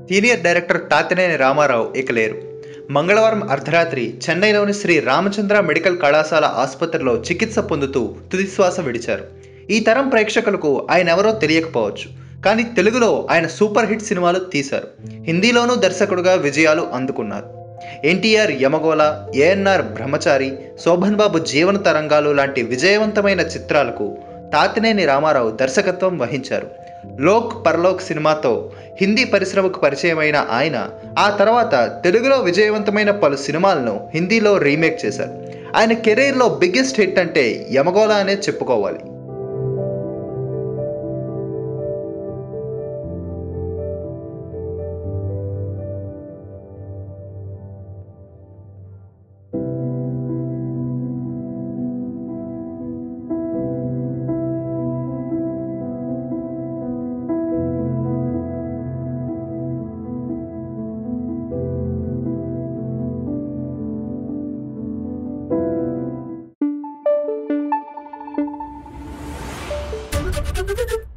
Senior director Tatineni Ramarao ఇక లేరు మంగళవారం అర్ధరాత్రి చెన్నైలోని శ్రీ రామచంద్ర మెడికల్ కళాశాల ఆసుపత్రిలో చికిత్స పొందుతూ తుదిశ్వాస విడిచారు ఈ తరం ప్రేక్షకులకు ఆయన ఎవరో తెలియకపోవచ్చు కానీ తెలుగులో ఆయన సూపర్ హిట్ సినిమాలు తీశారు హిందీలోనూ దర్శకుడుగా విజయాలు అందుకున్నారు ఎన్టీఆర్ యమగోళ ఏఎన్ఆర్ బ్రహ్మచారి శోభన్ బాబు జీవన తరంగాలు లాంటి విజయవంతమైన చిత్రాలకు తాతినేని రామారావు దర్శకత్వం వహించారు లోక్ పర్లోక్ సినిమాతో హిందీ పరిశ్రమకు పరిచయమైన ఆయన ఆ తర్వాత తెలుగులో విజయవంతమైన పలు సినిమాలను హిందీలో రీమేక్ చేశారు ఆయన కెరీర్లో బిగ్గెస్ట్ హిట్ అంటే యమగోళ అనే చెప్పుకోవాలి Thank you.